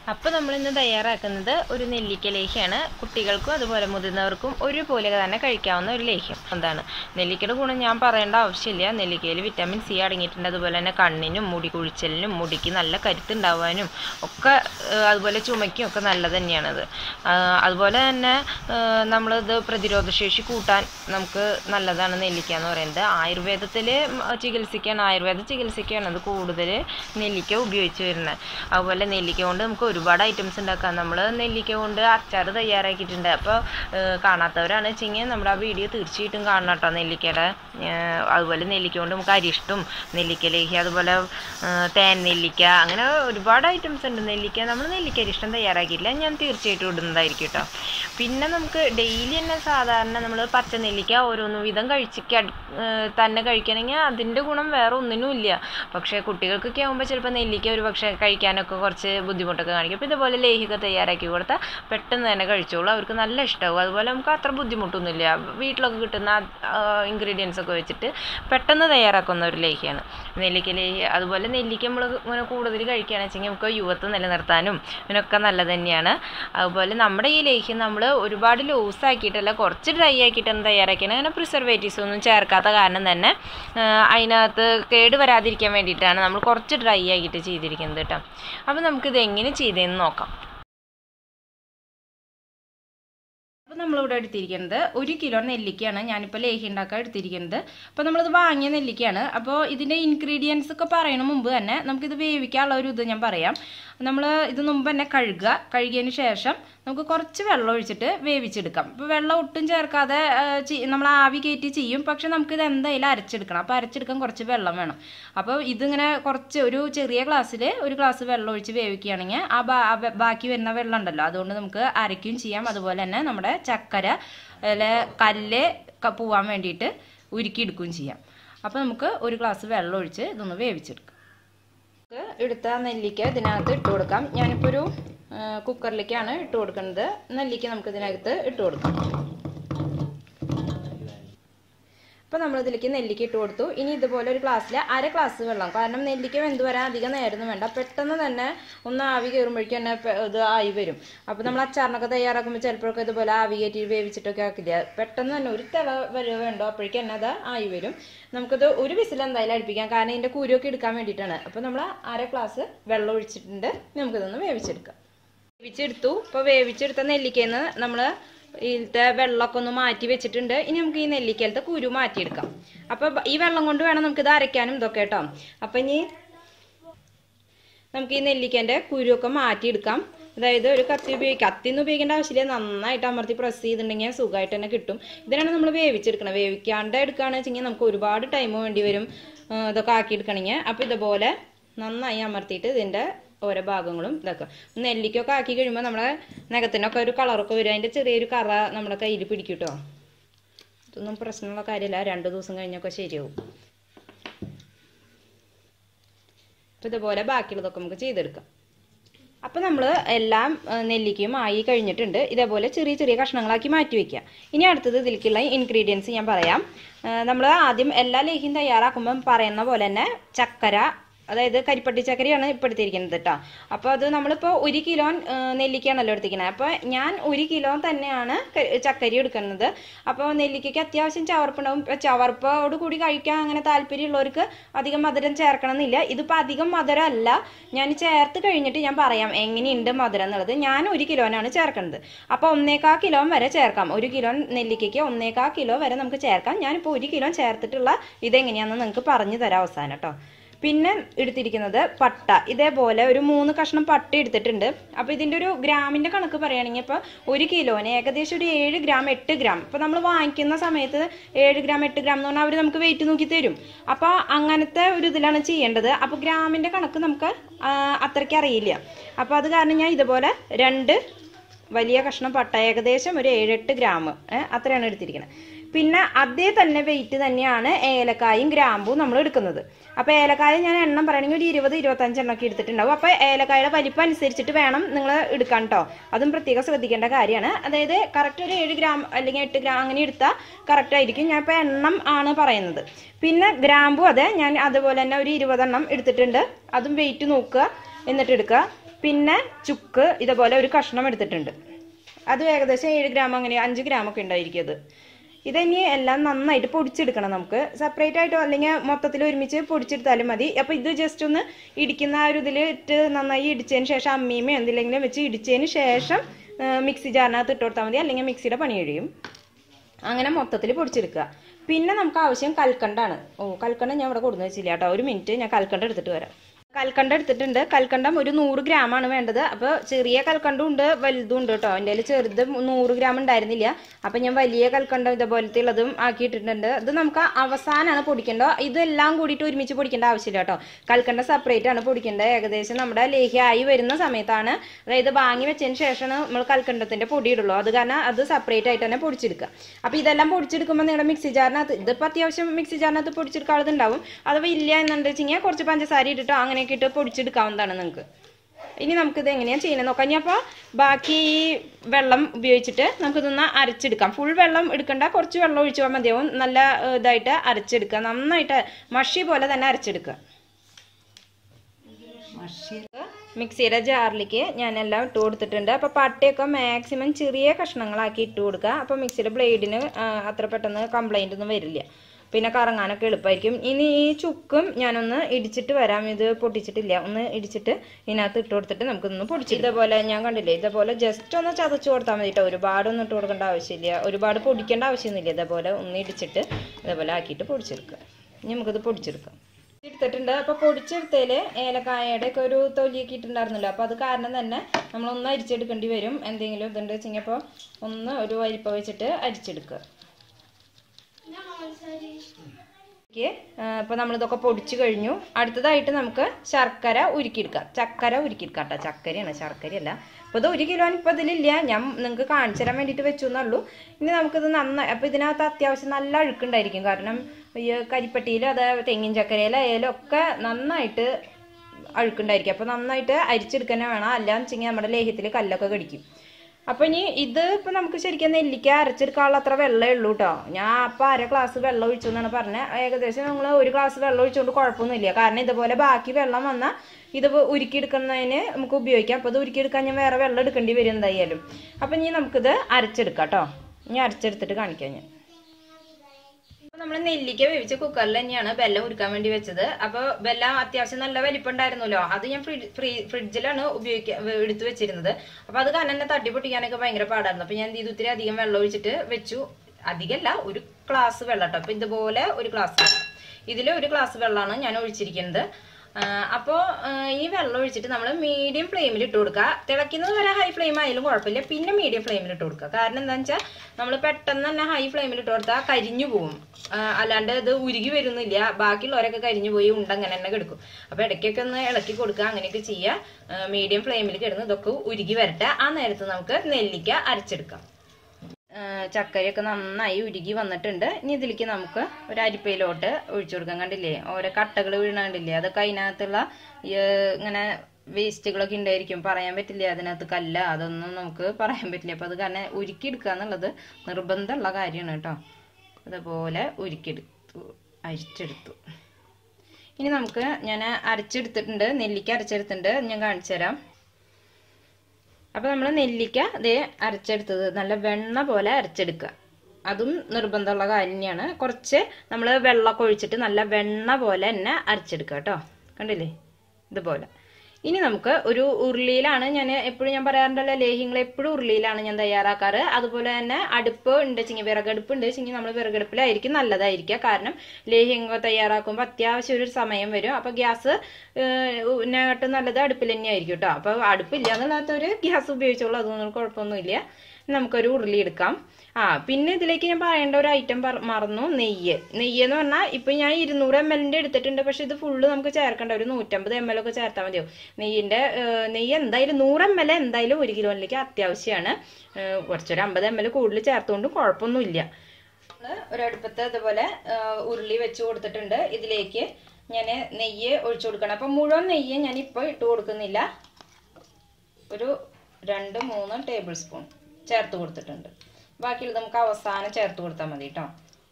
അപ്പോൾ നമ്മൾ ഇന്ന് തയ്യാറാക്കുന്നത് ഒരു നെല്ലിക്ക ലേഹ്യമാണ് കുട്ടികൾക്കും അതുപോലെ മുതിർന്നവർക്കും ഒരുപോലെ തന്നെ കഴിക്കാവുന്ന ഒരു ലേഹ്യം എന്താണ് നെല്ലിക്കയുടെ ഗുണം ഞാൻ പറയേണ്ട ആവശ്യമില്ല നെല്ലിക്കയിൽ വിറ്റാമിൻ സി അടങ്ങിയിട്ടുണ്ട് അതുപോലെ തന്നെ കണ്ണിനും മുടി കുഴിച്ചലിനും മുടിക്ക് നല്ല കരുത്തുണ്ടാവാനും ഒക്കെ ഏഹ്, അതുപോലെ ചുമയ്ക്കും ഒക്കെ നല്ലത് തന്നെയാണത് ആഹ്, അതുപോലെ തന്നെ ഏഹ്, നമ്മളിത് പ്രതിരോധശേഷി കൂട്ടാൻ നമുക്ക് നല്ലതാണ് നെല്ലിക്ക എന്ന് പറയുന്നത് ആയുർവേദത്തിൽ ചികിത്സിക്കാൻ ആയുർവേദ ചികിത്സിക്കാണ് അത് കൂടുതൽ നെല്ലിക്ക ഉപയോഗിച്ച് വരുന്നത് അതുപോലെ നെല്ലിക്ക കൊണ്ട് നമുക്ക് ഒരുപാട് ഐറ്റംസ് ഉണ്ടാക്കാം നമ്മൾ നെല്ലിക്ക കൊണ്ട് അച്ചാർ തയ്യാറാക്കിയിട്ടുണ്ട് അപ്പോൾ കാണാത്തവരാണ് വെച്ചെങ്കിൽ നമ്മുടെ ആ വീഡിയോ തീർച്ചയായിട്ടും കാണണം കേട്ടോ നെല്ലിക്കയുടെ ഏഹ്, അതുപോലെ നെല്ലിക്ക കൊണ്ട് നമുക്ക് അരിഷ്ടം നെല്ലിക്ക ലേഹ്യം അതുപോലെ ഏഹ്, തേൻ നെല്ലിക്ക അങ്ങനെ ഒരുപാട് ഐറ്റംസ് ഉണ്ട് നെല്ലിക്ക നമ്മൾ നെല്ലിക്ക അരിഷ്ടം തയ്യാറാക്കിയില്ല ഞാൻ തീർച്ചയായിട്ടും ഇടുന്നതായിരിക്കും കേട്ടോ പിന്നെ നമുക്ക് ഡെയിലി തന്നെ സാധാരണ നമ്മൾ പച്ച നെല്ലിക്ക ഓരോന്ന് വീതം കഴിച്ചിക്ക തന്നെ കഴിക്കണമെങ്കിൽ അതിൻ്റെ ഗുണം വേറെ ഒന്നിനും ഇല്ല പക്ഷേ കുട്ടികൾക്കൊക്കെ ആകുമ്പോൾ ചിലപ്പോൾ നെല്ലിക്ക ഒരു പക്ഷേ കഴിക്കാനൊക്കെ കുറച്ച് ബുദ്ധിമുട്ടൊക്കെ കാണിക്കും അപ്പോൾ ഇതുപോലെ ലേഹിക തയ്യാറാക്കി കൊടുത്താൽ പെട്ടെന്ന് തന്നെ കഴിച്ചോളൂ അവർക്ക് നല്ല ഇഷ്ടമാവും അതുപോലെ നമുക്ക് അത്ര ബുദ്ധിമുട്ടൊന്നുമില്ല വീട്ടിലൊക്കെ കിട്ടുന്ന ഇൻഗ്രീഡിയൻസ് ഒക്കെ വെച്ചിട്ട് പെട്ടെന്ന് തയ്യാറാക്കുന്ന ഒരു ലേഹ്യമാണ് നെല്ലിക്ക ലേഹ്യ അതുപോലെ നെല്ലിക്ക നമ്മൾ ഇങ്ങനെ കൂടുതൽ കഴിക്കുകയാണെന്ന് വെച്ചെങ്കിൽ നമുക്ക് യുവത്വം നിലനിർത്താനും ഇതിനൊക്കെ നല്ലത് തന്നെയാണ് അതുപോലെ നമ്മുടെ ഈ ലേഹ്യം നമ്മൾ ഒരുപാട് ലൂസ് ആക്കിയിട്ടല്ല കുറച്ച് ഡ്രൈ ആക്കിയിട്ടാണ് തയ്യാറാക്കിയത് അങ്ങനെ പ്രിസർവേറ്റീവ്സ് ഒന്നും ചേർക്കാത്ത കാരണം തന്നെ ആ, അതിനകത്ത് കേട് വരാതിരിക്കാൻ വേണ്ടിയിട്ടാണ് നമ്മൾ കുറച്ച് ഡ്രൈ ആക്കിയിട്ട് ചെയ്തിരിക്കുന്നത് കേട്ടോ അപ്പോൾ നമുക്കിത് എങ്ങനെ ചെയ്തതെന്ന് നോക്കാം അപ്പോൾ നമ്മളിവിടെ എടുത്തിരിക്കുന്നത് ഒരു കിലോ നെല്ലിക്കയാണ് ഞാനിപ്പോൾ ലേഹ്യം ഉണ്ടാക്കാൻ എടുത്തിരിക്കുന്നത് അപ്പോൾ നമ്മളിത് വാങ്ങിയ നെല്ലിക്കയാണ് അപ്പോൾ ഇതിൻ്റെ ഇൻഗ്രീഡിയൻസ് ഒക്കെ പറയണ മുമ്പ് തന്നെ നമുക്കിത് വേവിക്കാനുള്ള ഒരു ഇത് ഞാൻ പറയാം നമ്മൾ ഇത് മുമ്പ് തന്നെ കഴുകുക കഴുകിയതിന് ശേഷം നമുക്ക് കുറച്ച് വെള്ളം ഒഴിച്ചിട്ട് വേവിച്ചെടുക്കാം ഇപ്പോൾ വെള്ളം ഒട്ടും ചേർക്കാതെ നമ്മൾ ആവി കയറ്റി ചെയ്യും പക്ഷെ നമുക്കിത് എന്തായാലും അരച്ചെടുക്കണം അപ്പോൾ അരച്ചെടുക്കാൻ കുറച്ച് വെള്ളം വേണം അപ്പോൾ ഇതിങ്ങനെ കുറച്ച് ഒരു ചെറിയ ഗ്ലാസ്സിൽ ഒരു ഗ്ലാസ് വെള്ളം ഒഴിച്ച് വേവിക്കുകയാണെങ്കിൽ ആ ബാ- ആ ബ- ബാക്കി വരുന്ന വെള്ളം ഉണ്ടല്ലോ അതുകൊണ്ട് നമുക്ക് അരയ്ക്കുകയും ചെയ്യാം അതുപോലെ തന്നെ നമ്മുടെ ചക്കര അല്ലെ കല്ല് ക- പോവാൻ വേണ്ടിയിട്ട് ഉരുക്കിയെടുക്കുകയും ചെയ്യാം അപ്പോൾ നമുക്ക് ഒരു ഗ്ലാസ് വെള്ളം ഒഴിച്ച് ഇതൊന്ന് വേവിച്ചെടുക്കാം നമുക്ക് എടുത്ത നെല്ലിക്ക ഇതിനകത്ത് ഇട്ട് കൊടുക്കാം ഞാനിപ്പോൾ ഒരു ആ, കുക്കറിലേക്കാണ് ഇട്ട് കൊടുക്കുന്നത് നെല്ലിക്ക നമുക്ക് ഇതിനകത്ത് ഇട്ട് കൊടുക്കാം അപ്പോൾ നമ്മൾ ഇതിലേക്ക് നെല്ലിക്ക ഇട്ട് കൊടുത്തു ഇനി ഇതുപോലെ ഒരു ഗ്ലാസ്സിൽ അര ഗ്ലാസ് വെള്ളം കാരണം നെല്ലിക്ക വെന്ത് വരാൻ അധികം നേരമൊന്നും വേണ്ട പെട്ടെന്ന് തന്നെ ഒന്ന് ആവി കയറുമ്പോഴേക്കും തന്നെ പെ- ഇത് ആയി വരും അപ്പോൾ നമ്മൾ അച്ചാറിനൊക്കെ തയ്യാറാക്കുമ്പോൾ ചിലപ്പോഴൊക്കെ ഇതുപോലെ ആവി കയറ്റി വേവിച്ചിട്ടൊക്കെ ആക്കില്ല പെട്ടെന്ന് തന്നെ ഒരു തിള വരെ വേണ്ടോ അപ്പോഴേക്കും തന്നെ അത് ആയി വരും നമുക്കിത് ഒരു വിസിൽ എന്തായാലും അടുപ്പിക്കാം കാരണം ഇതിൻ്റെ കുരുവൊക്കെ എടുക്കാൻ വേണ്ടിയിട്ടാണ് അപ്പോൾ നമ്മൾ അര ഗ്ലാസ് വെള്ളം ഒഴിച്ചിട്ടുണ്ട് ഇനി നമുക്കിതൊന്ന് വേവിച്ചെടുക്കാം വേവിച്ചെടുത്തു ഇപ്പോൾ വേവിച്ചെടുത്ത നെല്ലിക്കയിൽ നമ്മൾ ഇതിലത്തെ വെള്ളമൊക്കെ ഒന്ന് മാറ്റി വെച്ചിട്ടുണ്ട് ഇനി നമുക്ക് ഈ നെല്ലിക്കയിലത്തെ കുരു മാറ്റിയെടുക്കാം അപ്പോൾ ഈ വെള്ളം കൊണ്ട് വേണം നമുക്കിത് അരയ്ക്കാനും ഇതൊക്കെ കേട്ടോ അപ്പം ഇനി നമുക്ക് ഈ നെല്ലിക്കൻ്റെ കുരുവൊക്കെ മാറ്റിയെടുക്കാം അതായത് ഒരു കത്തി ഉപയോഗിക്കുക കത്തിന്ന് ഉപയോഗിക്കേണ്ട ആവശ്യമില്ല നന്നായിട്ട് അമർത്തി പ്രസ് ചെയ്തിട്ടുണ്ടെങ്കിൽ സുഖമായിട്ട് തന്നെ കിട്ടും ഇതിനാണ് നമ്മൾ വേവിച്ചെടുക്കണം വേവിക്കാണ്ട് എടുക്കുകയാണെന്ന് വെച്ചെങ്കിൽ നമുക്ക് ഒരുപാട് ടൈം വേണ്ടി വരും ആ, ഇതൊക്കെ ആക്കിയെടുക്കണമെങ്കിൽ അപ്പോൾ ഇതുപോലെ നന്നായി അമർത്തിയിട്ട് ഇതിൻ്റെ ഓരോ ഭാഗങ്ങളും ഇതാക്കുക നെല്ലിക്കൊക്കെ ആക്കി കഴിയുമ്പോൾ നമ്മുടെ നഖത്തിനൊക്കെ ഒരു കളറൊക്കെ വരും അതിൻ്റെ ചെറിയൊരു കറ നമ്മുടെ കയ്യിൽ പിടിക്കും കേട്ടോ ഇതൊന്നും പ്രശ്നമുള്ള കാര്യമില്ല രണ്ട് ദിവസം കഴിഞ്ഞൊക്കെ ശരിയാവും അപ്പോൾ ഇതുപോലെ ബാക്കിയുള്ളതൊക്കെ നമുക്ക് ചെയ്തെടുക്കാം അപ്പോൾ നമ്മൾ എല്ലാം ആ, നെല്ലിക്കയും ആയി കഴിഞ്ഞിട്ടുണ്ട് ഇതേപോലെ ചെറിയ ചെറിയ കഷ്ണങ്ങളാക്കി മാറ്റി വെക്കുക ഇനി അടുത്തത് ഇതിലേക്കുള്ള ഇൻഗ്രീഡിയൻസ് ഞാൻ പറയാം നമ്മൾ ആദ്യം എല്ലാ ലേഹ്യം തയ്യാറാക്കുമ്പം പറയുന്ന പോലെ തന്നെ ചക്കര അതായത് കരിപ്പട്ടി ചക്കരയാണ് ഇപ്പോൾ എടുത്തിരിക്കുന്നത് കേട്ടോ അപ്പോൾ അത് നമ്മളിപ്പോൾ ഒരു കിലോ ആ, നെല്ലിക്കയാണല്ലോ എടുത്തിരിക്കുന്നത് അപ്പോൾ ഞാൻ ഒരു കിലോ തന്നെയാണ് ക- ചക്കരി എടുക്കുന്നത് അപ്പോൾ നെല്ലിക്കയ്ക്ക് അത്യാവശ്യം ചവർപ്പുണ്ടാവും ഇപ്പോൾ ചവർപ്പോട് കൂടി കഴിക്കാൻ അങ്ങനെ താല്പര്യമുള്ളവർക്ക് അധികം മധുരം ചേർക്കണം എന്നില്ല ഇതിപ്പോൾ അധികം മധുരം അല്ല ഞാൻ ചേർത്ത് കഴിഞ്ഞിട്ട് ഞാൻ പറയാം എങ്ങനെയുണ്ട് മധുരം എന്നുള്ളത് ഞാൻ ഒരു കിലോനാണ് ചേർക്കുന്നത് അപ്പോൾ ഒന്നേക്കാ കിലോ വരെ ചേർക്കാം ഒരു കിലോ നെല്ലിക്കയ്ക്ക് ഒന്നേക്കാ കിലോ വരെ നമുക്ക് ചേർക്കാം ഞാനിപ്പോൾ ഒരു കിലോ ചേർത്തിട്ടുള്ള ഇതെങ്ങനെയാണെന്ന് നിങ്ങൾക്ക് പറഞ്ഞു തരാം അവസാനം കേട്ടോ പിന്നെ എടുത്തിരിക്കുന്നത് പട്ട ഇതേപോലെ ഒരു മൂന്ന് കഷ്ണം പട്ട എടുത്തിട്ടുണ്ട് അപ്പോൾ ഇതിൻ്റെ ഒരു ഗ്രാമിൻ്റെ കണക്ക് പറയുകയാണെങ്കിൽ ഇപ്പോൾ ഒരു കിലോന് ഏകദേശം ഒരു ഏഴ് ഗ്രാം എട്ട് ഗ്രാം ഇപ്പോൾ നമ്മൾ വാങ്ങിക്കുന്ന സമയത്ത് ഏഴ് ഗ്രാം എട്ട് ഗ്രാം എന്ന് പറഞ്ഞാൽ അവർ നമുക്ക് വെയിറ്റ് നോക്കി തരും അപ്പോൾ അങ്ങനത്തെ ഒരു ഇതിലാണ് ചെയ്യേണ്ടത് അപ്പോൾ ഗ്രാമിൻ്റെ കണക്ക് നമുക്ക് ആ, അത്രയ്ക്ക് അറിയില്ല അപ്പോൾ അത് കാരണം ഞാൻ ഇതുപോലെ രണ്ട് വലിയ കഷ്ണം പട്ട ഏകദേശം ഒരു ഏഴെട്ട് ഗ്രാം ഏഹ് അത്രയാണ് എടുത്തിരിക്കുന്നത് പിന്നെ അതേ തന്നെ വെയിറ്റ് തന്നെയാണ് ഏലക്കായും ഗ്രാമ്പും നമ്മൾ എടുക്കുന്നത് അപ്പോൾ ഏലക്കായ ഞാൻ എണ്ണം പറയണമെങ്കിൽ ഒരു ഇരുപത് ഇരുപത്തഞ്ചെണ്ണമൊക്കെ എടുത്തിട്ടുണ്ടാവും അപ്പോൾ ഏലക്കായുടെ വലിപ്പം അനുസരിച്ചിട്ട് വേണം നിങ്ങൾ എടുക്കാൻ കേട്ടോ അതും പ്രത്യേകം ശ്രദ്ധിക്കേണ്ട കാര്യമാണ് അതായത് കറക്റ്റ് ഒരു ഏഴ് ഗ്രാം അല്ലെങ്കിൽ എട്ട് ഗ്രാം അങ്ങനെ എടുത്താൽ കറക്റ്റ് ആയിരിക്കും ഞാൻ ഇപ്പോൾ എണ്ണം ആണ് പറയുന്നത് പിന്നെ ഗ്രാമ്പും അതെ ഞാൻ അതുപോലെ തന്നെ ഒരു ഇരുപതെണ്ണം എടുത്തിട്ടുണ്ട് അതും വെയിറ്റ് നോക്കുക എന്നിട്ട് എടുക്കുക പിന്നെ ചുക്ക് ഇതുപോലെ ഒരു കഷ്ണം എടുത്തിട്ടുണ്ട് അത് ഏകദേശം ഏഴ് ഗ്രാം അങ്ങനെ അഞ്ച് ഗ്രാം ഒക്കെ ഉണ്ടായിരിക്കും അത് ഇതിനി എല്ലാം നന്നായിട്ട് പൊടിച്ചെടുക്കണം നമുക്ക് സെപ്പറേറ്റ് ആയിട്ടോ അല്ലെങ്കിൽ മൊത്തത്തിൽ ഒരുമിച്ച് പൊടിച്ചെടുത്താലും മതി അപ്പോൾ ഇത് ജസ്റ്റ് ഒന്ന് ഇടിക്കുന്ന ആ ഒരു ഇതിൽ ഇട്ട് നന്നായി ഇടിച്ചതിന് ശേഷം അമ്മീമയോ എന്തിലെങ്കിലും വെച്ച് ഇടിച്ചതിന് ശേഷം ആ, മിക്സി ജാറിനകത്ത് ഇട്ട് കൊടുത്താൽ മതി അല്ലെങ്കിൽ മിക്സിയുടെ പണി കഴിയും അങ്ങനെ മൊത്തത്തിൽ പൊടിച്ചെടുക്കുക പിന്നെ നമുക്ക് ആവശ്യം കൽക്കണ്ടാണ് ഓ കൽക്കണ്ടം ഞാൻ ഇവിടെ കൊടുന്നു വെച്ചില്ല കേട്ടോ ഒരു മിനിറ്റ് ഞാൻ കൽക്കണ്ടം എടുത്തിട്ട് വരാം കൽക്കണ്ടം എടുത്തിട്ടുണ്ട് കൽക്കണ്ടം ഒരു നൂറ് ഗ്രാം ആണ് വേണ്ടത് അപ്പോൾ ചെറിയ കൽക്കണ്ടം ഉണ്ട് വലുതും ഉണ്ട് കേട്ടോ എൻ്റെ കയ്യിൽ ചെറുത് നൂറ് ഗ്രാം ഉണ്ടായിരുന്നില്ല അപ്പം ഞാൻ വലിയ കൽക്കണ്ടം ഇതേപോലത്തെ ഉള്ളതും ആക്കിയിട്ടിട്ടുണ്ട് ഇത് നമുക്ക് അവസാനമാണ് പൊടിക്കേണ്ടത് ഇതെല്ലാം കൂടിയിട്ട് ഒരുമിച്ച് പൊടിക്കേണ്ട ആവശ്യമില്ല കേട്ടോ കൽക്കണ്ടം സെപ്പറേറ്റ് ആണ് പൊടിക്കേണ്ടത് ഏകദേശം നമ്മുടെ ലേഹ്യമായി വരുന്ന സമയത്താണ് അതായത് വാങ്ങി വെച്ചതിന് ശേഷമാണ് നമ്മൾ കൽക്കണ്ടത്തിന്റെ പൊടി ഇടുള്ളൂ അത് കാരണം അത് സെപ്പറേറ്റ് ആയിട്ട് തന്നെ പൊടിച്ചെടുക്കുക അപ്പോൾ ഇതെല്ലാം പൊടിച്ചെടുക്കുമ്പോൾ നിങ്ങളുടെ മിക്സി ജാറിനകത്ത് ഇതിപ്പോൾ അത്യാവശ്യം മിക്സി ജാറിനകത്ത് പൊടിച്ചെടുക്കാനുള്ളത് ഉണ്ടാവും അഥവാ ഇല്ല എന്നുണ്ടെന്ന് വെച്ചാൽ കുറച്ച് പഞ്ചസാര ഇട്ടിട്ടോ അങ്ങനെയൊക്കെ ഇട്ട് പൊടിച്ചെടുക്കാവുന്നതാണ് നിങ്ങൾക്ക് ഇനി നമുക്കിത് എങ്ങനെയാണ് ചെയ്യുന്നത് നോക്കാം ഇനി അപ്പോൾ ബാക്കി ഈ വെള്ളം ഉപയോഗിച്ചിട്ട് നമുക്കിതൊന്ന് അരച്ചെടുക്കാം ഫുൾ വെള്ളം എടുക്കണ്ട കുറച്ച് വെള്ളം ഒഴിച്ചാൽ മതിയാവും നല്ല ഏഹ്, ഇതായിട്ട് അരച്ചെടുക്കുക നന്നായിട്ട് മഷി പോലെ തന്നെ അരച്ചെടുക്കുക മഷി മിക്സിയുടെ ജാറിലേക്ക് ഞാനെല്ലാം ഇട്ട് കൊടുത്തിട്ടുണ്ട് അപ്പോൾ പട്ടയൊക്കെ മാക്സിമം ചെറിയ കഷ്ണങ്ങളാക്കി ഇട്ട് കൊടുക്കുക അപ്പോൾ മിക്സിയുടെ ബ്ലേഡിന് അത്ര പെട്ടെന്ന് കംപ്ലൈൻ്റ് ഒന്നും വരില്ല പിന്നെ കറങ്ങാനൊക്കെ എളുപ്പമായിരിക്കും ഇനി ഈ ചുക്കും ഞാനൊന്ന് ഇടിച്ചിട്ട് വരാം ഇത് പൊട്ടിച്ചിട്ടില്ല ഒന്ന് ഇടിച്ചിട്ട് ഇതിനകത്ത് ഇട്ട് കൊടുത്തിട്ട് നമുക്കൊന്ന് പൊടിച്ച് ഇതേപോലെ ഞാൻ കണ്ടില്ലേ ഇതേപോലെ ജസ്റ്റ് ഒന്ന് ചതച്ച് കൊടുത്താൽ മതി കേട്ടോ ഒരുപാടൊന്നും ഇട്ട് കൊടുക്കേണ്ട ആവശ്യമില്ല ഒരുപാട് പൊടിക്കേണ്ട ആവശ്യമൊന്നുമില്ല ഇതേപോലെ ഒന്ന് ഇടിച്ചിട്ട് ഇതേപോലെ ആക്കിയിട്ട് പൊടിച്ചെടുക്കുക ഇനി നമുക്കിത് പൊടിച്ചെടുക്കാം എടുത്തിട്ടുണ്ട് അപ്പൊ പൊടിച്ചെടുത്തതില് ഏലക്കായയുടെ ഒക്കെ ഒരു തൊലിയൊക്കെ ഇട്ടുണ്ടായിരുന്നല്ലോ അപ്പൊ അത് കാരണം തന്നെ നമ്മളൊന്ന് അരിച്ചെടുക്കേണ്ടി വരും എന്തെങ്കിലും ഇതുണ്ട് വെച്ചെങ്കിൽ ഒന്ന് ഒരു അരിപ്പ വെച്ചിട്ട് അരിച്ചെടുക്കുക ഇപ്പൊ നമ്മളിതൊക്കെ പൊടിച്ചു കഴിഞ്ഞു അടുത്തതായിട്ട് നമുക്ക് ശർക്കര ഉരുക്കിയെടുക്കാം ചക്കര ഉരുക്കിയെടുക്കാം കേട്ടോ ചക്കരയാണ് ശർക്കരയല്ല അപ്പൊ ഇത് ഒരു കിലോന് ഇപ്പൊ ഇതിലില്ല ഞാൻ നിങ്ങൾക്ക് കാണിച്ചു തരാൻ വേണ്ടിയിട്ട് വെച്ചു എന്നുള്ളൂ ഇനി നമുക്കിത് നന്നായി അപ്പൊ ഇതിനകത്ത് അത്യാവശ്യം നല്ല അഴുക്കുണ്ടായിരിക്കും കാരണം ഈ കരിപ്പട്ടിയിലും അത് തെങ്ങിൻ ചക്കരയിലായാലും ഒക്കെ നന്നായിട്ട് അഴുക്കുണ്ടായിരിക്കും അപ്പൊ നന്നായിട്ട് അരിച്ചെടുക്കന്നെ വേണം അല്ലാന്ന് വെച്ചെങ്കിൽ നമ്മുടെ ലേഹ്യത്തിൽ കല്ലൊക്കെ കടിക്കും അപ്പൊ ഇനി ഇത് ഇപ്പൊ നമുക്ക് ശരിക്കും നെല്ലിക്ക അരച്ചെടുക്കാനുള്ള അത്ര വെള്ളമേ ഉള്ളൂ കേട്ടോ ഞാൻ അപ്പൊ അര ഗ്ലാസ് വെള്ളം ഒഴിച്ചു എന്നാണ് പറഞ്ഞത് ഏകദേശം നമ്മൾ ഒരു ഗ്ലാസ് വെള്ളം ഒഴിച്ചുകൊണ്ട് കുഴപ്പമൊന്നുമില്ല കാരണം ഇതുപോലെ ബാക്കി വെള്ളം വന്നാൽ ഇത് ഉരുക്കിയെടുക്കുന്നതിന് നമുക്ക് ഉപയോഗിക്കാം അപ്പൊ ഇത് ഉരുക്കിയെടുക്കാൻ ഞാൻ വേറെ വെള്ളം എടുക്കേണ്ടി വരും എന്തായാലും അപ്പൊ ഇനി നമുക്കിത് അരച്ചെടുക്കാം കേട്ടോ ഇനി അരച്ചെടുത്തിട്ട് കാണിക്കാം ഞാൻ നമ്മൾ നെല്ലിക്ക വേവിച്ച കുക്കറിൽ തന്നെയാണ് ബെല്ലം ഉരുക്കാൻ വേണ്ടി വെച്ചത് അപ്പൊ ബെല്ലം അത്യാവശ്യം നല്ല വലിപ്പം ഉണ്ടായിരുന്നല്ലോ അത് ഞാൻ ഫ്രി- ഫ്രീ- ഫ്രിഡ്ജിലാണ് ഉപയോഗിക്കാൻ എടുത്തു വെച്ചിരുന്നത് അപ്പൊ അത് കാരണം തന്നെ തട്ടി പൊട്ടിക്കാനൊക്കെ ഭയങ്കര പാടായിരുന്നു അപ്പൊ ഞാൻ എന്ത് ചെയ്തു ഇത്തിരി അധികം വെള്ളം ഒഴിച്ചിട്ട് വെച്ചു അധികമല്ല ഒരു ഗ്ലാസ് വെള്ളം കേട്ടോ അപ്പൊ ഇതുപോലെ ഒരു ഗ്ലാസ് വെള്ളം ഇതിൽ ഒരു ഗ്ലാസ് വെള്ളമാണ് ഞാൻ ഒഴിച്ചിരിക്കുന്നത് അപ്പോൾ ഈ വെള്ളം ഒഴിച്ചിട്ട് നമ്മൾ മീഡിയം ഫ്ലെയിമിൽ ഇട്ട് കൊടുക്കുക തിളയ്ക്കുന്നത് വരെ ഹൈ ഫ്ലെയിം ആയാലും കുഴപ്പമില്ല പിന്നെ മീഡിയം ഫ്ലെയിമിൽ ഇട്ട് കൊടുക്കുക കാരണം എന്താണെന്ന് വെച്ചാൽ നമ്മൾ പെട്ടെന്ന് തന്നെ ഹൈ ഫ്ലെയിമിൽ ഇട്ട് കൊടുത്താൽ കരിഞ്ഞു പോകും ആ, അല്ലാണ്ട് ഇത് ഉരുകി വരുന്നില്ല ബാക്കിയുള്ളവരൊക്കെ കരിഞ്ഞു പോയി ഉണ്ട അങ്ങനെ തന്നെ കിടക്കും അപ്പോൾ ഇടയ്ക്കൊക്കെ ഒന്ന് ഇളക്കി കൊടുക്കുക അങ്ങനെയൊക്കെ ചെയ്യുക മീഡിയം ഫ്ലെയിമിൽ കിടന്ന് ഇതൊക്കെ ഉരുകി വരട്ടെ ആ നേരത്ത് നമുക്ക് നെല്ലിക്ക അരച്ചെടുക്കാം ആ, ചക്കരയൊക്കെ നന്നായി ഉരുകി വന്നിട്ടുണ്ട് ഇനി ഇതിലേക്ക് നമുക്ക് ഒരു അരിപ്പയിലോട്ട് ഒഴിച്ചു കൊടുക്കാൻ കണ്ടില്ലേ ഓരോ കട്ടകൾ വീണ കണ്ടില്ലേ അതൊക്കെ അതിനകത്തുള്ള ഈ, ഇങ്ങനെ വേസ്റ്റുകളൊക്കെ ഉണ്ടായിരിക്കും പറയാൻ പറ്റില്ല അതിനകത്ത് കല്ല അതൊന്നും നമുക്ക് പറയാൻ പറ്റില്ല അപ്പൊ അത് കാരണം ഉരുക്കിയെടുക്കുക എന്നുള്ളത് നിർബന്ധമുള്ള കാര്യമാണ് കേട്ടോ അതുപോലെ ഉരുക്കിയെടുത്തു അരിച്ചെടുത്തു ഇനി നമുക്ക് ഞാൻ അരച്ചെടുത്തിട്ടുണ്ട് നെല്ലിക്ക അരച്ചെടുത്തിട്ടുണ്ട് ഞാൻ കാണിച്ചു തരാം അപ്പൊ നമ്മൾ നെല്ലിക്ക ദേ അരച്ചെടുത്തത് നല്ല വെണ്ണ പോലെ അരച്ചെടുക്കുക അതും നിർബന്ധമുള്ള കാര്യം തന്നെയാണ് കുറച്ച് നമ്മൾ വെള്ളമൊക്കെ ഒഴിച്ചിട്ട് നല്ല വെണ്ണ പോലെ തന്നെ അരച്ചെടുക്കുക കേട്ടോ കണ്ടില്ലേ ഇതുപോലെ ഇനി നമുക്ക് ഒരു ഉരുളിയിലാണ് ഞാൻ എപ്പോഴും ഞാൻ പറയാറുണ്ടല്ലോ ലേഹ്യങ്ങൾ എപ്പോഴും ഉരുളിയിലാണ് ഞാൻ തയ്യാറാക്കാറ് അതുപോലെ തന്നെ അടുപ്പ് ഉണ്ട് വെച്ചെങ്കിൽ വിറകടുപ്പ് ഉണ്ട് വെച്ചെങ്കിൽ നമ്മൾ വിറകടുപ്പിലായിരിക്കും നല്ലതായിരിക്കുക കാരണം ലേഹ്യങ്ങൾ തയ്യാറാക്കുമ്പോൾ അത്യാവശ്യം ഒരു സമയം വരും അപ്പൊ ഗ്യാസ് നെട്ട് നല്ലത് അടുപ്പിൽ തന്നെയായിരിക്കും കേട്ടോ അപ്പൊ അടുപ്പില്ല എന്നുള്ളതൊരു ഗ്യാസ് ഉപയോഗിച്ചോളൂ അതൊന്നും കുഴപ്പമൊന്നുമില്ല നമുക്കൊരു ഉരുളി എടുക്കാം ആ പിന്നെ ഇതിലേക്ക് ഞാൻ പറയേണ്ട ഒരു ഐറ്റം മറന്നു നെയ്യ് നെയ്യ് എന്ന് പറഞ്ഞാൽ ഇപ്പൊ ഞാൻ ഇരുന്നൂറ് എം എല്ലിന്റെ എടുത്തിട്ടുണ്ട് പക്ഷെ ഇത് ഫുള്ള് നമുക്ക് ചേർക്കേണ്ട ഒരു നൂറ്റമ്പത് എം എൽ ഒക്കെ ചേർത്താൽ മതിയോ നെയ്യിന്റെ ഏഹ്, നെയ്യ് എന്തായാലും നൂറ് എം എൽ എന്തായാലും ഒരു കിലോയിലേക്ക് അത്യാവശ്യമാണ് ഏഹ്, കുറച്ചൊരു അമ്പത് എം എൽ കൂടുതൽ ചേർത്തുകൊണ്ട് കുഴപ്പമൊന്നുമില്ല നമ്മള് ഒരടുപ്പത്ത് ഇതുപോലെ ആ, ഉരുളി വെച്ച് കൊടുത്തിട്ടുണ്ട് ഇതിലേക്ക് ഞാൻ നെയ്യ് ഒഴിച്ചു കൊടുക്കണം അപ്പൊ മുഴുവൻ നെയ്യ് ഞാൻ ഇപ്പോൾ ഇട്ട് കൊടുക്കുന്നില്ല ഒരു രണ്ട് മൂന്ന് ടേബിൾ സ്പൂൺ ചേർത്ത് കൊടുത്തിട്ടുണ്ട് ബാക്കിയുള്ളത് നമുക്ക് അവസാനം ചേർത്ത് കൊടുത്താൽ മതി കേട്ടോ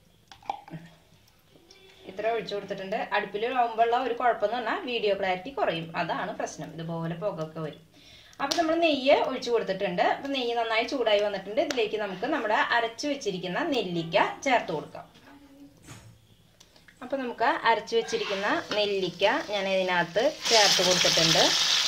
ഇത്ര ഒഴിച്ചു കൊടുത്തിട്ടുണ്ട് അടുപ്പിൽ ആകുമ്പോഴുള്ള ഒരു കുഴപ്പമെന്ന് പറഞ്ഞാൽ വീഡിയോ ക്ലാരിറ്റി കുറയും അതാണ് പ്രശ്നം ഇതുപോലെ പുകയൊക്കെ വരും അപ്പോൾ നമ്മൾ നെയ്യ് ഒഴിച്ചു കൊടുത്തിട്ടുണ്ട് അപ്പോൾ നെയ്യ് നന്നായി ചൂടായി വന്നിട്ടുണ്ട് ഇതിലേക്ക് നമുക്ക് നമ്മുടെ അരച്ചു വെച്ചിരിക്കുന്ന നെല്ലിക്ക ചേർത്ത് കൊടുക്കാം അപ്പോൾ നമുക്ക് അരച്ചു വെച്ചിരിക്കുന്ന നെല്ലിക്ക ഞാൻ ഇതിനകത്ത് ചേർത്ത് കൊടുത്തിട്ടുണ്ട്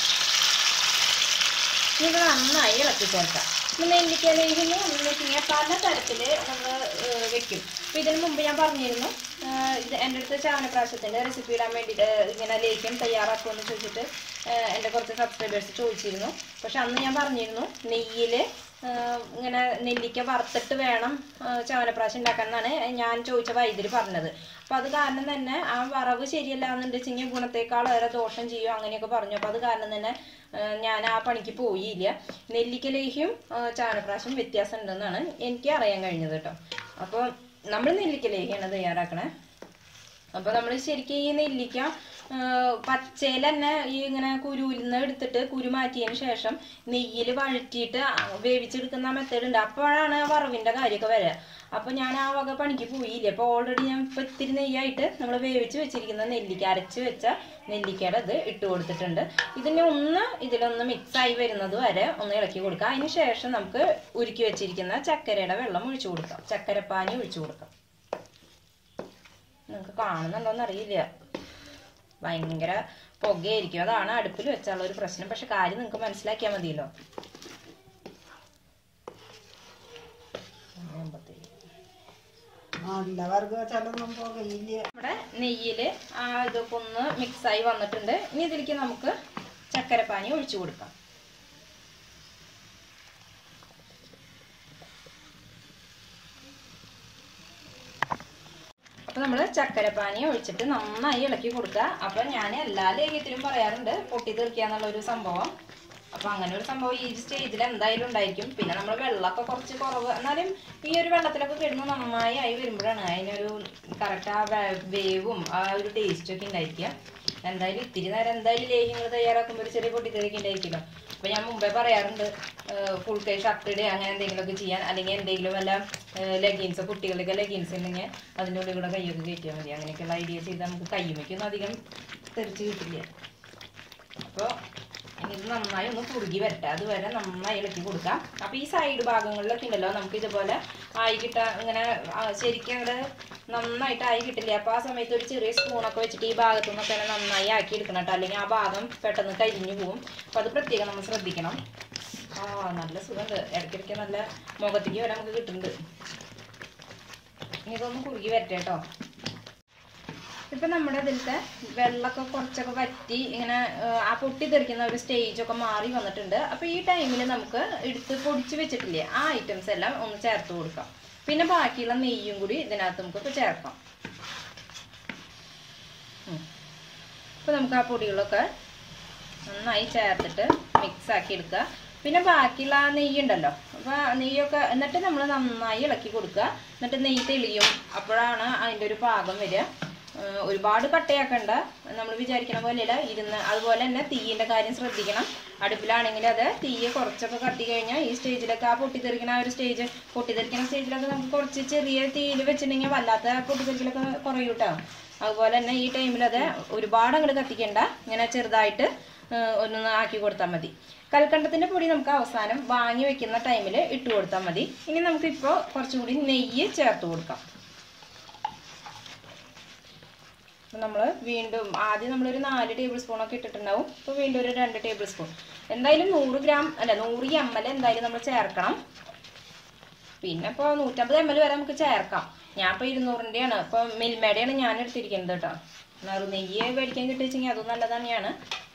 ഇനി ഇത് നന്നായി ഇളക്കി ചേർക്കാം ഇപ്പം നെല്ലിക്ക ലേഹിന് എന്ന് വെച്ച് കഴിഞ്ഞാൽ പല തരത്തിൽ നമ്മൾ വെക്കും അപ്പോൾ ഇതിന് മുമ്പ് ഞാൻ പറഞ്ഞിരുന്നു ആ, ഇത് എൻ്റെ അടുത്ത് ചാവനപ്രാശത്തിൻ്റെ റെസിപ്പി ഇടാൻ വേണ്ടിയിട്ട് ഇങ്ങനെ ലേഖ്യം തയ്യാറാക്കുമെന്ന് ചോദിച്ചിട്ട് ആ, എൻ്റെ കുറച്ച് സബ്സ്ക്രൈബേഴ്സ് ചോദിച്ചിരുന്നു പക്ഷെ അന്ന് ഞാൻ പറഞ്ഞിരുന്നു നെയ്യിൽ ഇങ്ങനെ നെല്ലിക്ക വറുത്തിട്ട് വേണം ആ, ചവനപ്രാശം ഉണ്ടാക്കാൻ എന്നാണ് ഞാൻ ചോദിച്ച വൈദ്യുതി പറഞ്ഞത് അപ്പോൾ അത് കാരണം തന്നെ ആ വറവ് ശരിയല്ല എന്നുണ്ടെച്ചെങ്കിൽ ഗുണത്തേക്കാൾ ഏറെ ദോഷം ചെയ്യും അങ്ങനെയൊക്കെ പറഞ്ഞു അപ്പോൾ അത് കാരണം തന്നെ ആ, ഞാൻ ആ പണിക്ക് പോയില്ല നെല്ലിക്ക ലേഹ്യം ആ, ചവനപ്രാശം വ്യത്യാസം ഉണ്ടെന്നാണ് എനിക്ക് അറിയാൻ കഴിഞ്ഞത് കേട്ടോ അപ്പോൾ നമ്മൾ നെല്ലിക്ക ലേഹ്യമാണ് തയ്യാറാക്കണേ അപ്പൊ നമ്മൾ ശരിക്കും ഈ നെല്ലിക്ക പച്ചയിൽ തന്നെ ഈ ഇങ്ങനെ കുരുവിൽ നിന്ന് എടുത്തിട്ട് കുരു മാറ്റിയതിന് ശേഷം നെയ്യിൽ വഴറ്റിയിട്ട് വേവിച്ചെടുക്കുന്ന മെത്തേഡ് ഉണ്ട് അപ്പോഴാണ് ആ വറവിന്റെ കാര്യമൊക്കെ വരിക അപ്പൊ ഞാൻ ആ വക പണിക്ക് പോയില്ല അപ്പൊ ഓൾറെഡി ഞാൻ ഇപ്പൊ ഇത്തിരി നെയ്യായിട്ട് നമ്മൾ വേവിച്ച് വെച്ചിരിക്കുന്ന നെല്ലിക്ക അരച്ച് വെച്ച നെല്ലിക്കയുടെ ഇത് ഇട്ട് കൊടുത്തിട്ടുണ്ട് ഇതിനെ ഒന്ന് ഇതിലൊന്ന് മിക്സ് ആയി വരുന്നത് വരെ ഒന്ന് ഇളക്കി കൊടുക്കാം അതിന് ശേഷം നമുക്ക് ഉരുക്കി വെച്ചിരിക്കുന്ന ചക്കരയുടെ വെള്ളം ഒഴിച്ചു കൊടുക്കാം ചക്കരപ്പാനി ഒഴിച്ചു കൊടുക്കാം നിങ്ങൾക്ക് കാണുന്നുണ്ടോന്ന് അറിയില്ല ഭയങ്കര പുകയായിരിക്കും അതാണ് അടുപ്പിൽ വെച്ചുള്ള ഒരു പ്രശ്നം പക്ഷെ കാര്യം നിങ്ങൾക്ക് മനസ്സിലാക്കിയാൽ മതിയല്ലോ നല്ല വർഗ ചിലൊന്നും പുകയില്ല നമ്മുടെ നെയ്യില് ആ ഇതൊക്കെ ഒന്ന് മിക്സ് ആയി വന്നിട്ടുണ്ട് ഇനി ഇതിലേക്ക് നമുക്ക് ചക്കരപ്പാനി ഒഴിച്ചു കൊടുക്കാം അപ്പൊ നമ്മള് ചക്കരപ്പാനി ഒഴിച്ചിട്ട് നന്നായി ഇളക്കി കൊടുക്കുക അപ്പൊ ഞാൻ എല്ലാ ലേഖ്യത്തിലും പറയാറുണ്ട് പൊട്ടി തീർക്കുക എന്നുള്ള ഒരു സംഭവം അപ്പൊ അങ്ങനെ ഒരു സംഭവം ഈ സ്റ്റേജിൽ എന്തായാലും ഉണ്ടായിരിക്കും പിന്നെ നമ്മൾ വെള്ളമൊക്കെ കുറച്ച് കുറവ് എന്നാലും ഈ ഒരു വെള്ളത്തിലൊക്കെ കിടന്ന് നന്നായി ആയി വരുമ്പോഴാണ് അതിനൊരു കറക്റ്റ് ആ വേ- വേവും ആ ഒരു ടേസ്റ്റും ഒക്കെ ഉണ്ടായിരിക്കുക എന്തായാലും ഇത്തിരി നേരം എന്തായാലും ലേഹ്യങ്ങൾ തയ്യാറാക്കുമ്പോൾ ഒരു ചെറിയ പൊട്ടിത്തെറിക്ക് ഉണ്ടായിരിക്കുമല്ലോ അപ്പൊ ഞാൻ മുമ്പേ പറയാറുണ്ട് ഫുൾ കൈ ഷർട്ട് ഇടുക അങ്ങനെ എന്തെങ്കിലുമൊക്കെ ചെയ്യാൻ അല്ലെങ്കിൽ എന്തെങ്കിലും വല്ല ലെഗിൻസ് കുട്ടികളുടെ ലെഗിൻസ് ഉണ്ടെങ്കിൽ അതിൻ്റെ ഉള്ളിൽ കൂടെ കൈയൊക്കെ കയറ്റിയാൽ മതി അങ്ങനെയൊക്കെയുള്ള ഐഡിയ ചെയ്ത് നമുക്ക് കയ്യുമയ്ക്കൊന്നും അധികം തെറിച്ച് കിട്ടില്ല അപ്പോൾ ഇത് നന്നായി ഒന്ന് കുറുകി വരട്ടെ അതുവരെ നന്നായി ഇളക്കി കൊടുക്കാം അപ്പോൾ ഈ സൈഡ് ഭാഗങ്ങളിലൊക്കെ ഉണ്ടല്ലോ നമുക്ക് ഇതുപോലെ ആയി കിട്ടാ ഇങ്ങനെ ആ, ശരിക്കും അങ്ങോട്ട് നന്നായിട്ട് ആയി കിട്ടില്ല അപ്പോൾ ആ സമയത്ത് ഒരു ചെറിയ സ്പൂണൊക്കെ വെച്ചിട്ട് ഈ ഭാഗത്തു നിന്നൊക്കെ തന്നെ നന്നായി ആക്കി എടുക്കണം കേട്ടോ അല്ലെങ്കിൽ ആ ഭാഗം പെട്ടെന്ന് കരിഞ്ഞു പോകും അപ്പോൾ അത് പ്രത്യേകം നമ്മൾ ശ്രദ്ധിക്കണം ആ നല്ല സുഖമുണ്ട് ഇടയ്ക്കിടയ്ക്ക് നല്ല മുഖത്തേക്ക് വരെ നമുക്ക് കിട്ടുന്നുണ്ട് ഇനി ഇതൊന്ന് കുറുകി വരട്ടെ കേട്ടോ ഇപ്പൊ നമ്മുടെ ഇതിലത്തെ വെള്ളമൊക്കെ കുറച്ചൊക്കെ വറ്റി ഇങ്ങനെ ആ, ആ പൊട്ടി തെറിക്കുന്ന ഒരു സ്റ്റേജ് ഒക്കെ മാറി വന്നിട്ടുണ്ട് അപ്പൊ ഈ ടൈമിൽ നമുക്ക് എടുത്ത് പൊടിച്ച് വെച്ചിട്ടില്ലേ ആ ഐറ്റംസ് എല്ലാം ഒന്ന് ചേർത്ത് കൊടുക്കാം പിന്നെ ബാക്കിയുള്ള നെയ്യും കൂടി ഇതിനകത്ത് നമുക്ക് ഇപ്പൊ ചേർക്കാം ഉം. ഇപ്പൊ നമുക്ക് ആ പൊടികളൊക്കെ നന്നായി ചേർത്തിട്ട് മിക്സ് ആക്കി എടുക്കുക പിന്നെ ബാക്കിയുള്ള ആ നെയ്യ് ഉണ്ടല്ലോ അപ്പൊ ആ നെയ്യൊക്കെ എന്നിട്ട് നമ്മൾ നന്നായി ഇളക്കി കൊടുക്കുക എന്നിട്ട് നെയ്യ് തെളിയും അപ്പോഴാണ് അതിൻ്റെ ഒരു പാകം വരിക ഏഹ് ഒരുപാട് കട്ടയാക്കണ്ട നമ്മൾ വിചാരിക്കണ പോലെയല്ല ഇരുന്ന് അതുപോലെ തന്നെ തീയിൻ്റെ കാര്യം ശ്രദ്ധിക്കണം അടുപ്പിലാണെങ്കിൽ അത് തീയെ കുറച്ചൊക്കെ കത്തി കഴിഞ്ഞാൽ ഈ സ്റ്റേജിലൊക്കെ ആ പൊട്ടിത്തെറിക്കണ ആ ഒരു സ്റ്റേജ് പൊട്ടിത്തെറിക്കണ സ്റ്റേജിലൊക്കെ നമുക്ക് കുറച്ച് ചെറിയ തീയിൽ വെച്ചിട്ടുണ്ടെങ്കിൽ വല്ലാത്ത പൊട്ടിത്തെറിക്കലൊക്കെ കുറയും കേട്ടോ അതുപോലെ തന്നെ ഈ ടൈമിൽ അത് ഒരുപാട് അങ്ങോട്ട് കത്തിക്കണ്ട ഇങ്ങനെ ചെറുതായിട്ട് ഏഹ് ഒന്ന് ആക്കി കൊടുത്താൽ മതി കൽക്കണ്ടത്തിന്റെ പൊടി നമുക്ക് അവസാനം വാങ്ങി വെക്കുന്ന ടൈമിൽ ഇട്ട് കൊടുത്താൽ മതി ഇനി നമുക്കിപ്പോൾ കുറച്ചും കൂടി നെയ്യ് ചേർത്ത് കൊടുക്കാം നമ്മൾ വീണ്ടും ആദ്യം നമ്മളൊരു നാല് ടേബിൾ സ്പൂൺ ഒക്കെ ഇട്ടിട്ടുണ്ടാവും ഇപ്പോൾ വീണ്ടും ഒരു രണ്ട് ടേബിൾ സ്പൂൺ എന്തായാലും നൂറ് ഗ്രാം അല്ല നൂറ് എം എൽ എന്തായാലും നമ്മൾ ചേർക്കണം പിന്നെ ഇപ്പോൾ നൂറ്റമ്പത് എം എൽ വരെ നമുക്ക് ചേർക്കാം ഞാൻ ഇപ്പോൾ ഇരുന്നൂറിൻ്റെയാണ് ഇപ്പോൾ മിൽമേടെയാണ് ഞാൻ എടുത്തിരിക്കുന്നത് കേട്ടോ നറു നെയ്യ് മേടിക്കാൻ കിട്ടിയെങ്കിൽ അതും നല്ലത് തന്നെയാണ്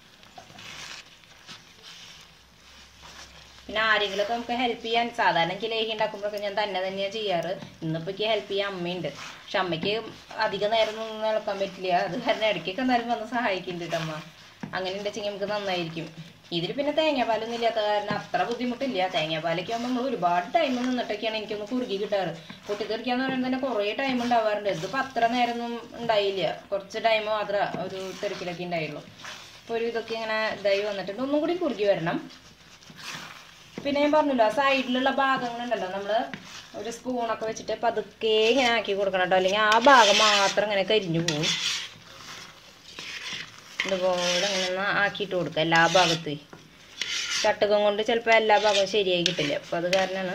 പിന്നെ ആരെങ്കിലുമൊക്കെ നമുക്ക് ഹെൽപ്പ് ചെയ്യാൻ സാധാരണ എനിക്ക് ലേഹി ഉണ്ടാക്കുമ്പോഴൊക്കെ ഞാൻ തന്നെ തന്നെയാണ് ചെയ്യാറ് ഇന്നിപ്പോൾ എനിക്ക് ഹെൽപ്പ് ചെയ്യാൻ അമ്മയുണ്ട് പക്ഷെ അമ്മയ്ക്ക് അധിക നേരം നിന്ന് ഇളക്കാൻ പറ്റില്ല അത് കാരണം ഇടയ്ക്കൊക്കെ എന്നാലും വന്ന് സഹായിക്കുന്നുണ്ട് കേട്ടോ അമ്മ അങ്ങനെ ഉണ്ടെച്ചെങ്കിൽ നമുക്ക് നന്നായിരിക്കും ഇതിൽ പിന്നെ തേങ്ങാപ്പാലൊന്നും ഇല്ലാത്ത കാരണം അത്ര ബുദ്ധിമുട്ടില്ല തേങ്ങാപ്പാലൊക്കെ ആകുമ്പോൾ നമ്മൾ ഒരുപാട് ടൈം നിന്നിട്ടൊക്കെയാണ് എനിക്കൊന്ന് കുറുകി കിട്ടാറ് പൊട്ടിത്തെറിക്കാന്ന് പറയുന്നത് തന്നെ കുറേ ടൈം ഉണ്ടാവാറുണ്ട് ഇതിപ്പോൾ അത്ര നേരമൊന്നും ഉണ്ടായില്ല കുറച്ച് ടൈം മാത്രമേ ഒരു തിരക്കിലൊക്കെ ഉണ്ടായുള്ളൂ അപ്പോൾ ഒരു ഇതൊക്കെ ഇങ്ങനെ ഇതായി വന്നിട്ടുണ്ട് ഒന്നും കൂടി കുറുകി വരണം പിന്നെ ഞാൻ പറഞ്ഞല്ലോ ആ സൈഡിലുള്ള ഭാഗങ്ങളുണ്ടല്ലോ നമ്മൾ ഒരു സ്പൂണൊക്കെ വെച്ചിട്ട് പതുക്കെ ഇങ്ങനെ ആക്കി കൊടുക്കണം കേട്ടോ അല്ലെങ്കിൽ ആ ഭാഗം മാത്രം ഇങ്ങനെ കരിഞ്ഞു പോകും ഇതുപോലെ ഇങ്ങനെ ഒന്ന് ആക്കിയിട്ട് കൊടുക്കുക എല്ലാ ഭാഗത്തും ചട്ടുകം കൊണ്ട് ചിലപ്പോൾ എല്ലാ ഭാഗവും ശരിയായി കിട്ടില്ല അപ്പോൾ അത് കാരണമാണ്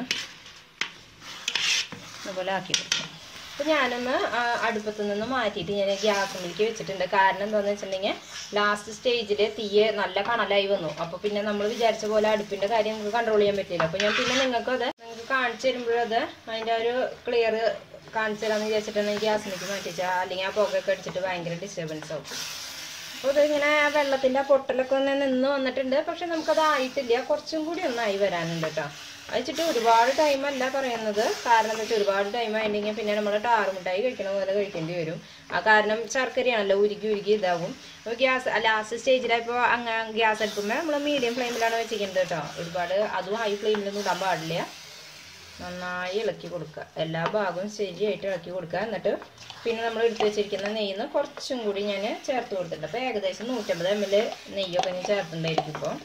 ഇതുപോലെ ആക്കി കൊടുക്കാം അപ്പോൾ ഞാനൊന്ന് ആ, അടുപ്പത്ത് നിന്ന് മാറ്റിയിട്ട് ഞാൻ ഗ്യാസിലേക്ക് വെച്ചിട്ടുണ്ട് കാരണം എന്താണെന്ന് വെച്ചിട്ടുണ്ടെങ്കിൽ ലാസ്റ്റ് സ്റ്റേജിൽ തീയെ നല്ല കണലായി വന്നു അപ്പോൾ പിന്നെ നമ്മൾ വിചാരിച്ച പോലെ അടുപ്പിൻ്റെ കാര്യം നമുക്ക് കൺട്രോൾ ചെയ്യാൻ പറ്റില്ല അപ്പോൾ ഞാൻ പിന്നെ നിങ്ങൾക്ക് അത് നിങ്ങൾക്ക് കാണിച്ചു തരുമ്പോഴത് അതിൻ്റെ ഒരു ക്ലിയർ കാണിച്ചു തരാമെന്ന് വിചാരിച്ചിട്ടാണ് ഞാൻ ഗ്യാസിലേക്ക് മാറ്റിച്ചാൽ അല്ലെങ്കിൽ ആ പുകയൊക്കെ അടിച്ചിട്ട് ഭയങ്കര ഡിസ്റ്റർബൻസ് ആവും അപ്പോൾ ഇതിങ്ങനെ വെള്ളത്തിൻ്റെ ആ പൊട്ടലൊക്കെ ഒന്ന് നിന്ന് വന്നിട്ടുണ്ട് പക്ഷെ നമുക്കത് ആയിട്ടില്ല കുറച്ചും കൂടി ഒന്നായി വരാനുണ്ട് കേട്ടോ വെച്ചിട്ട് ഒരുപാട് ടൈം അല്ല പറയുന്നത് കാരണം എന്താ വെച്ചാൽ ഒരുപാട് ടൈം ആയിട്ടുണ്ടെങ്കിൽ പിന്നെ നമ്മൾ ടാറുമുട്ടായി കഴിക്കണ പോലെ കഴിക്കേണ്ടി വരും ആ കാരണം ശർക്കരയാണല്ലോ ഉരുക്കി ഉരുക്കി ഇതാവും അപ്പോൾ ഗ്യാസ് ലാസ്റ്റ് സ്റ്റേജിലായപ്പോൾ അങ്ങനെ ഗ്യാസ് എടുക്കുമ്പോൾ നമ്മൾ മീഡിയം ഫ്ലെയിമിലാണ് വെച്ചിരിക്കുന്നത് കേട്ടോ ഒരുപാട് അതും ഹൈ ഫ്ലെയിമിലൊന്നും ഇടാൻ പാടില്ല നന്നായി ഇളക്കി കൊടുക്കുക എല്ലാ ഭാഗവും ശരിയായിട്ട് ഇളക്കി കൊടുക്കുക എന്നിട്ട് പിന്നെ നമ്മൾ എടുത്ത് വെച്ചിരിക്കുന്ന നെയ്യിൽ കുറച്ചും കൂടി ഞാൻ ചേർത്ത് കൊടുത്തിട്ടുണ്ട് അപ്പോൾ ഏകദേശം നൂറ്റമ്പത് എം എൽ നെയ്യൊക്കെ ഞാൻ ചേർത്തിട്ടുണ്ടായിരിക്കും ഇപ്പോൾ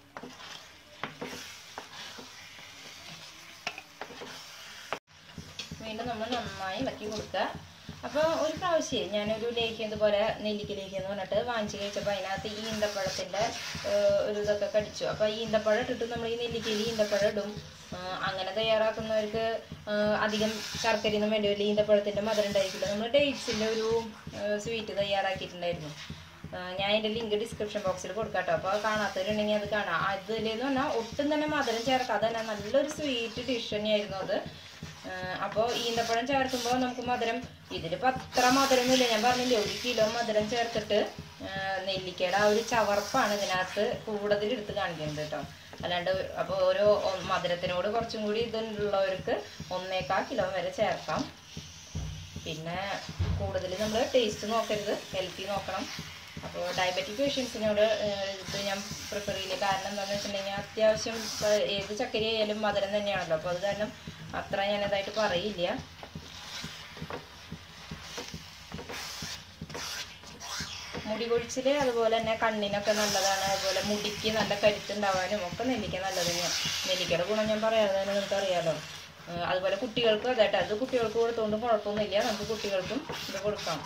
വീണ്ടും നമ്മൾ നന്നായി ഇളക്കി കൊടുക്കുക അപ്പോൾ ഒരു പ്രാവശ്യം ഞാനൊരു ലേഹ്യം ഇതുപോലെ നെല്ലിക്ക ലേഹ്യം എന്ന് പറഞ്ഞിട്ട് വാങ്ങിച്ച് കഴിച്ചപ്പോൾ അതിനകത്ത് ഈ ഈന്തപ്പഴത്തിൻ്റെ ഒരു ഇതൊക്കെ കടിച്ചു അപ്പോൾ ഈ ഈന്തപ്പഴം ഇട്ടിട്ട് നമ്മൾ ഈ നെല്ലിക്കയിൽ ഈന്തപ്പഴം ഇടും ആ, അങ്ങനെ തയ്യാറാക്കുന്നവർക്ക് ആ, അധികം ശർക്കരയൊന്നും വേണ്ടി വരില്ല ഈന്തപ്പഴത്തിൻ്റെ മധുരം ഉണ്ടായിരിക്കില്ല നമ്മൾ ഡേറ്റ്സിൻ്റെ ഒരു സ്വീറ്റ് തയ്യാറാക്കിയിട്ടുണ്ടായിരുന്നു ആ, ഞാൻ അതിൻ്റെ ലിങ്ക് ഡിസ്ക്രിപ്ഷൻ ബോക്സിൽ കൊടുക്കാം കേട്ടോ അപ്പോൾ കാണാത്തവരുണ്ടെങ്കിൽ അത് കാണാം അതിലെന്ന് പറഞ്ഞാൽ ഒട്ടും തന്നെ മധുരം ചേർക്കാതെ തന്നെ നല്ലൊരു സ്വീറ്റ് ഡിഷ് തന്നെയായിരുന്നു അത് അപ്പോൾ ഈന്തപ്പഴം ചേർക്കുമ്പോൾ നമുക്ക് മധുരം ഇതിലിപ്പോൾ അത്ര മധുരമൊന്നുമില്ല ഞാൻ പറഞ്ഞില്ലേ ഒരു കിലോ മധുരം ചേർത്തിട്ട് ആ, നെല്ലിക്കയുടെ ആ ഒരു ചവർപ്പാണ് ഇതിനകത്ത് കൂടുതൽ എടുത്ത് കാണിക്കുന്നത് കേട്ടോ അല്ലാണ്ട് അപ്പോൾ ഓരോ ഒ- മധുരത്തിനോട് കുറച്ചും കൂടി ഇതുള്ളവർക്ക് ഒന്നേക്കാൾ കിലോ വരെ ചേർക്കാം പിന്നെ കൂടുതൽ നമ്മൾ ടേസ്റ്റ് നോക്കരുത് ഹെൽത്തി നോക്കണം അപ്പോൾ ഡയബറ്റിക് പേഷ്യൻസിനോട് ഇത് ഞാൻ പ്രിഫർ ചെയ്യില്ല കാരണം എന്താണെന്ന് വെച്ചിട്ടുണ്ടെങ്കിൽ അത്യാവശ്യം ഇപ്പൊ ഏത് ചക്കരി ആയാലും മധുരം തന്നെയാണല്ലോ അപ്പോൾ അത് കാരണം അത്ര ഞാനതായിട്ട് പറയില്ല മുടി കൊഴിച്ചിൽ അതുപോലെ തന്നെ കണ്ണിനൊക്കെ നല്ലതാണ് അതുപോലെ മുടിക്ക് നല്ല കരുത്തുണ്ടാവാനും ഒക്കെ നെല്ലിക്ക നല്ലത് തന്നെയാണ് നെല്ലിക്കയുടെ ഗുണം ഞാൻ പറയാതെ തന്നെ നിങ്ങൾക്ക് അറിയാലോ ഏഹ് അതുപോലെ കുട്ടികൾക്ക് അതായിട്ട് അത് കുട്ടികൾക്ക് കൊടുത്തുകൊണ്ടും കുഴപ്പമൊന്നുമില്ല നമുക്ക് കുട്ടികൾക്കും ഇത് കൊടുക്കാം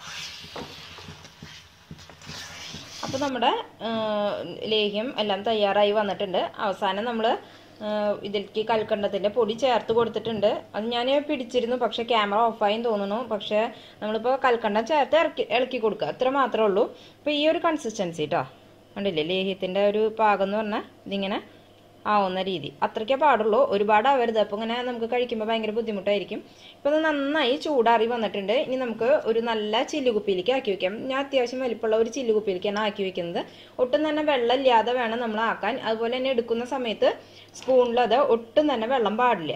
അപ്പോൾ നമ്മുടെ ഏഹ്, ലേഹ്യം എല്ലാം തയ്യാറായി വന്നിട്ടുണ്ട് അവസാനം നമ്മൾ ഇതിലേക്ക് കൽക്കണ്ടത്തിൻ്റെ പൊടി ചേർത്ത് കൊടുത്തിട്ടുണ്ട് അത് ഞാൻ പിടിച്ചിരുന്നു പക്ഷേ ക്യാമറ ഓഫായി തോന്നുന്നു പക്ഷേ നമ്മളിപ്പോൾ കൽക്കണ്ടം ചേർത്ത് ഇറക്കി ഇളക്കി കൊടുക്കുക അത്ര മാത്രമേ ഉള്ളൂ അപ്പോൾ ഈ ഒരു കൺസിസ്റ്റൻസി കേട്ടോ കണ്ടില്ലേ ലേഹ്യത്തിൻ്റെ ഒരു പാകം എന്ന് പറഞ്ഞാൽ ഇതിങ്ങനെ ആവുന്ന രീതി അത്രയ്ക്കേ പാടുള്ളൂ ഒരുപാട് ആവരുത് അപ്പോൾ ഇങ്ങനെ നമുക്ക് കഴിക്കുമ്പോൾ ഭയങ്കര ബുദ്ധിമുട്ടായിരിക്കും ഇപ്പോൾ ഇത് നന്നായി ചൂടാറി വന്നിട്ടുണ്ട് ഇനി നമുക്ക് ഒരു നല്ല ചില്ലുകുപ്പിയിലേക്ക് ആക്കി വെക്കാം ഞാൻ അത്യാവശ്യം വലിപ്പമുള്ള ഒരു ചില്ലുകുപ്പിയിലേക്കാണ് ആക്കി വെക്കുന്നത് ഒട്ടും തന്നെ വെള്ളമില്ലാതെ വേണം നമ്മൾ ആക്കാൻ അതുപോലെ തന്നെ എടുക്കുന്ന സമയത്ത് സ്പൂണിലത് ഒട്ടും തന്നെ വെള്ളം പാടില്ല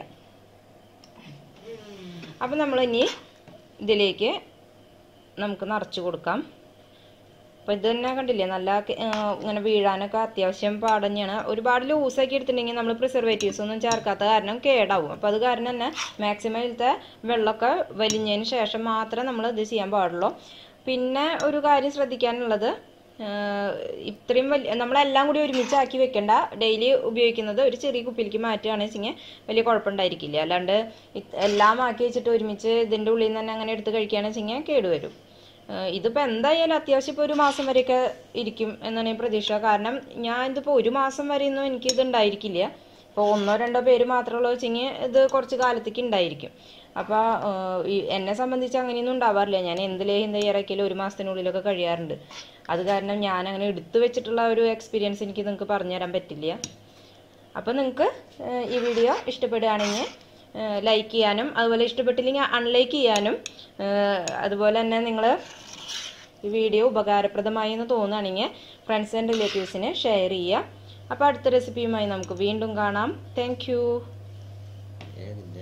അപ്പം നമ്മൾ ഇനി ഇതിലേക്ക് നമുക്ക് നിറച്ച് കൊടുക്കാം അപ്പോൾ ഇത് തന്നെ കണ്ടില്ലേ നല്ല ക- ആ, ഇങ്ങനെ വീഴാനൊക്കെ അത്യാവശ്യം പാടന്നെയാണ് ഒരുപാട് ലൂസാക്കി എടുത്തിട്ടുണ്ടെങ്കിൽ നമ്മൾ പ്രിസർവേറ്റീവ്സ് ഒന്നും ചേർക്കാത്ത കാരണം കേടാവും അപ്പോൾ അത് കാരണം തന്നെ മാക്സിമം ഇതിലത്തെ വെള്ളമൊക്കെ വലിഞ്ഞതിന് ശേഷം മാത്രമേ നമ്മൾ ഇത് ചെയ്യാൻ പാടുള്ളൂ പിന്നെ ഒരു കാര്യം ശ്രദ്ധിക്കാനുള്ളത് ആ, ഇത്രയും വലിയ നമ്മളെല്ലാം കൂടി ഒരുമിച്ചാക്കി വെക്കണ്ട ഡെയിലി ഉപയോഗിക്കുന്നത് ഒരു ചെറിയ കുപ്പിയിലേക്ക് മാറ്റുകയാണെന്ന് വെച്ചെങ്കിൽ വലിയ കുഴപ്പമുണ്ടായിരിക്കില്ല അല്ലാണ്ട് ഇത് എല്ലാം ആക്കി വെച്ചിട്ട് ഒരുമിച്ച് ഇതിൻ്റെ ഉള്ളിൽ നിന്ന് തന്നെ അങ്ങനെ എടുത്ത് കഴിക്കുകയാണെന്ന് വെച്ചെങ്കിൽ കേടുവരും ഏഹ് ഇതിപ്പോൾ എന്തായാലും അത്യാവശ്യം ഇപ്പോൾ ഒരു മാസം വരെയൊക്കെ ഇരിക്കും എന്നാണ് ഞാൻ പ്രതീക്ഷ കാരണം ഞാൻ ഇതിപ്പോൾ ഒരു മാസം വരെയൊന്നും എനിക്ക് ഇത് ഉണ്ടായിരിക്കില്ല ഇപ്പോൾ ഒന്നോ രണ്ടോ പേര് മാത്രമുള്ള വെച്ചെങ്കിൽ ഇത് കുറച്ച് കാലത്തേക്ക് ഉണ്ടായിരിക്കും അപ്പോൾ ഈ എന്നെ സംബന്ധിച്ച് അങ്ങനെയൊന്നും ഉണ്ടാവാറില്ല ഞാൻ എന്ത് ലേഹ്യം തയ്യാറാക്കിയാലും ഒരു മാസത്തിനുള്ളിലൊക്കെ കഴിയാറുണ്ട് അത് കാരണം ഞാൻ അങ്ങനെ എടുത്തു വെച്ചിട്ടുള്ള ഒരു എക്സ്പീരിയൻസ് എനിക്ക് നിങ്ങൾക്ക് പറഞ്ഞു തരാൻ പറ്റില്ല അപ്പോൾ നിങ്ങൾക്ക് ഈ വീഡിയോ ഇഷ്ടപ്പെടുകയാണെങ്കിൽ ലൈക്ക് ചെയ്യാനും അതുപോലെ ഇഷ്ടപ്പെട്ടില്ലെങ്കിൽ അൺലൈക്ക് ചെയ്യാനും ഏഹ് അതുപോലെ തന്നെ നിങ്ങൾ ഈ വീഡിയോ ഉപകാരപ്രദമായി എന്ന് തോന്നുകയാണെങ്കിൽ ഫ്രണ്ട്സ് ആൻഡ് റിലേറ്റീവ്സിന് ഷെയർ ചെയ്യുക അപ്പോൾ അടുത്ത റെസിപ്പിയുമായി നമുക്ക് വീണ്ടും കാണാം താങ്ക് ഏതിൻ്റെ